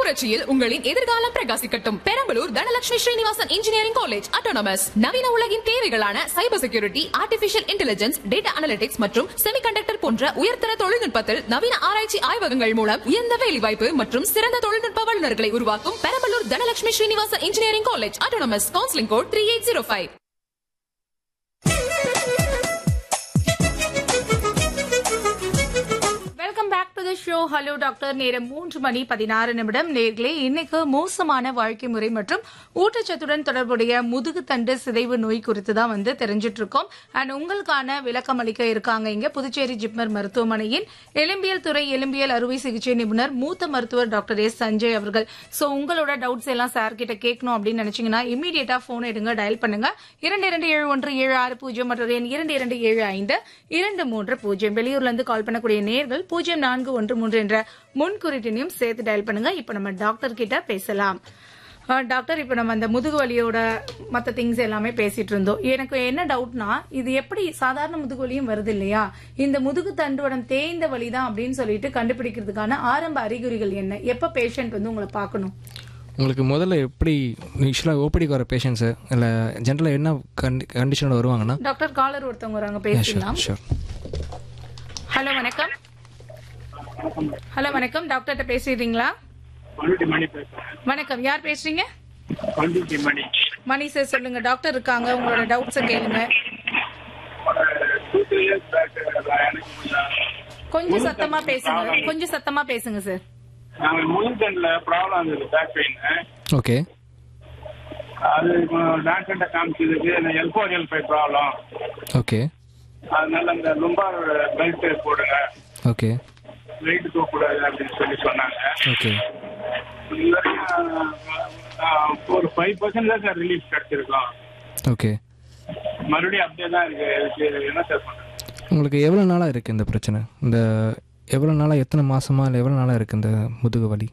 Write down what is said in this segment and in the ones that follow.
புரட்சியில் உங்களின் எதிர்காலம் பிரகாசிக்கட்டும் Perambalur Dhanalakshmi Srinivasan engineering college autonomous நவீன உலகின் தேவைகளான cyber security artificial intelligence data analytics மற்றும் செமிகண்டக்டர் போன்ற உயர்தர தொழில்நுட்பத்தில் நவீன ஆராய்ச்சி ஆய்வகங்கள் மூலம் உயர்ந்த வேலைவாய்ப்பு மற்றும் சிறந்த தொழில்நுட்ப வல்லுநர்களை உருவாக்கும் Perambalur Dhanalakshmi Srinivasan engineering college autonomous counselling code three eight zero five welcome back to the show hello doctor நேரம் மூன்று மணி பதினாறு நிமிடம் நேர்களே இன்னைக்கு மோசமான வாழ்க்கை முறை மற்றும் ஊட்டச்சத்துடன் தொடர்புடைய முதுகுத்தண்டு சிதைவு நோய் குறித்து தான் வந்து தெரிஞ்சிட்டு இருக்கோம் அண்ட் உங்களுக்கான விளக்கம் அளிக்க இருக்காங்க இங்க புதுச்சேரி ஜிப்மர் மருத்துவமனையின் எலும்பியல் துறை எலும்பியல் அறுவை சிகிச்சை நிபுணர் மூத்த மருத்துவர் டாக்டர் எஸ் சஞ்சய் அவர்கள் சோ உங்களோட டவுட்ஸ் எல்லாம் சார் கிட்ட கேட்கணும் அப்படின்னு நினைச்சீங்கன்னா இமீடியட்டா போன் எடுங்க டயல் பண்ணுங்க இரண்டு இரண்டு ஏழு ஒன்று ஏழு ஆறு பூஜ்ஜியம் மற்றும் எண் இரண்டு இரண்டு ஏழு ஐந்து இரண்டு மூன்று பூஜ்ஜியம் வெளியூர்ல இருந்து கால் பண்ணக்கூடிய நேர்கள் பூஜ்ஜியம் நான்கு ஒன்று மூன்று என்ற முன்குறிட்டினையும் சேர்த்து டயல் பண்ணுங்க இப்ப நம்ம டாக்டர் கிட்ட பேசலாம் அஹ், டாக்டர் இப்ப நம்ம அந்த முதுகு வலியோட மத்த திங்ஸ் எல்லாமே பேசிட்டு இருந்தோம் எனக்கு என்ன டவுட்னா இது எப்படி சாதாரண முதுகு வலியும் வருது இல்லையா இந்த முதுகு தண்டுவடம் தேய்ந்த வலி தான் அப்படின்னு சொல்லிட்டு கண்டுபிடிக்கிறதுக்கான ஆரம்ப அறிகுறிகள் என்ன எப்ப பேஷண்ட் வந்து உங்களை பார்க்கணும் உங்களுக்கு முதல்ல எப்படி யூஸ்வலாக ஓபிடிக்கு வர பேஷண்ட்ஸு இல்லை ஜென்ரலாக என்ன கண்டி கண்டிஷனோட வருவாங்கன்னா டாக்டர் காலர் ஒருத்தவங்க வராங்க பேசலாம் ஷூர் ஹலோ வணக்கம் ஹலோ வணக்கம் டாக்டர்கிட்ட பேசிடுறீங்களா பண்ருட்டி மணி பேசுறேன் வணக்கம் யார் பேசுறீங்க பண்ருட்டி மணி மணி சார் சொல்லுங்க டாக்டர் இருக்காங்க உங்களோட டவுட்ஸை கேளுங்க டூ த்ரீ இயர்ஸ் பேக் எனக்கு கொஞ்சம் கொஞ்சம் சத்தமா பேசுங்க கொஞ்சம் சத்தமா பேசுங்க சார் நாங்க முழுக்கண்ல ப்ராப்ளம் இருந்தது பேக் பெயின் ஓகே அது டாக்டர்கிட்ட காமிச்சதுக்கு இந்த எல்போரியல் ஃபைவ் ப்ராப்ளம் ஓகே அதனால இந்த லும்பார் பெல்ட் போடுங்க ஓகே வெயிட் தூக்கக்கூடாது அப்படின்னு சொல்லி சொன்னாங்க ஓகே இது வரைக்கும் ஆஹ், ஒரு ஃபைவ் பர்சன்ட் தான் சார் ரிலீஃப் கிடைச்சிருக்கோம் ஓகே மறுபடியும் அப்படியே தான் இருக்கு இதுக்கு என்ன சார் பண்ணுறது உங்களுக்கு எவ்வளோ நாளாக இருக்குது இந்த பிரச்சனை இந்த எவ்வளோ நாளாக எத்தனை மாசமா இல்லை எவ்வளோ நாளாக இருக்குது இந்த முதுகு வலி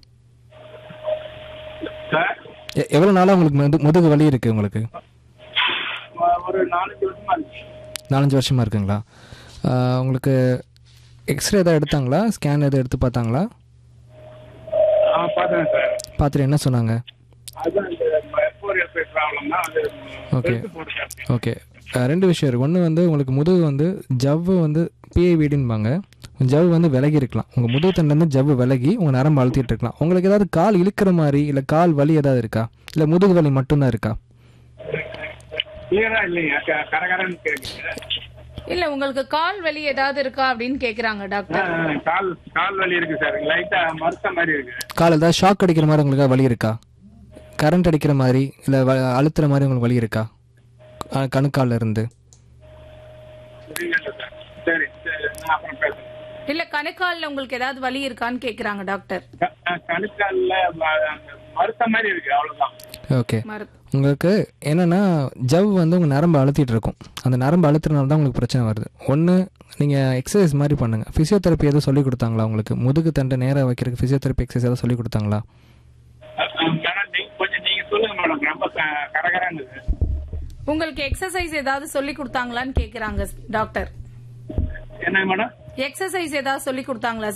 சார் எ- எவ்வளோ நாளாக உங்களுக்கு முது முதுகு வலி இருக்குது உங்களுக்கு ஒரு நாலஞ்சு வருஷமா இருக்கு நாலஞ்சு வருஷமாக இருக்குங்களா ஆஹ், உங்களுக்கு எக்ஸ்ரே எதாவது எடுத்தாங்களா ஸ்கேன் எதாவது எடுத்து பார்த்தாங்களா ஆ பார்த்தேன் சார் பார்த்துட்டு என்ன சொன்னாங்க அதுதான் இந்த எல்போரியல் ஃபைவ் ப்ராப்ளம் தான் அது Okay. பெல்ட் போடுங்க அப்படின்னு. ஓகே அஹ் ரெண்டு விஷயம் இருக்குது ஒன்று வந்து உங்களுக்கு முதுகு வந்து ஜவ்வு வந்து பிஐவிடின்பாங்க ஜவ்வு வந்து விலகி இருக்கலாம் உங்கள் முதுகு தண்டு ஜவ்வு விலகி உங்கள் நரம்பு அழுத்திட்டு இருக்கலாம் உங்களுக்கு ஏதாவது கால் இழுக்கிற மாதிரி இல்லை கால் வலி ஏதாவது இருக்கா இல்லை முதுகு வலி மட்டும்தான் இருக்கா கிளியரா இல்லைங்க க- கரகரன்னு கேக்குது இல்ல உங்களுக்கு கால் வலி ஏதாவது இருக்கா அப்படின்னு கேக்குறாங்க ஆ, டாக்டர் ஆ, கால் கால் வலி இருக்கு சார் லைட்டா மறுத்த மாதிரி இருக்கு கால் ஏதாவது ஷாக் அடிக்கிற மாதிரி உங்களுக்கு வலி இருக்கா கரண்ட் அடிக்கிற மாதிரி இல்லை அழுத்துற மாதிரி உங்களுக்கு வலி இருக்கா அஹ் கணுக்கால்ல இருந்து புரியல சார் சரி சரி நான் அப்புறம் பேசுறேன் இல்ல கணுக்கால்ல உங்களுக்கு ஏதாவது வலி இருக்கான்னு கேக்குறாங்க டாக்டர் க- அ, கணுக்கால்ல ம- அங்க மறுத்த மாதிரி இருக்கு அவ்வளவுதான் ஓகே மரு உங்களுக்கு என்னென்னா ஜவ் வந்து உங்கள் நரம்பு அழுத்திட்டு இருக்கும் அந்த நரம்பு அழுத்துறதுனால தான் உங்களுக்கு பிரச்சனை வருது ஒன்று நீங்கள் எக்ஸசைஸ் மாதிரி பண்ணுங்கள் ஃபிசியோதெரப்பி எதுவும் சொல்லி கொடுத்தாங்களா உங்களுக்கு முதுகு தண்டை நேராக வைக்கிறதுக்கு ஃபிசியோதெரப்பி எக்ஸசைஸ் எதாவது சொல்லி கொடுத்தாங்களா அ, அ, மேடம் நீங்க கொஞ்சம் நீங்க சொல்லுங்க மேடம் ரொம்ப க- கரகரன்னு இருக்கு. உங்களுக்கு எக்ஸசைஸ் ஏதாவது சொல்லி கொடுத்தாங்களான்னு கேக்குறாங்க டாக்டர் என்ன மேடம் எக்ஸசைஸ் ஏதாவது சொல்லி கொடுத்தாங்களா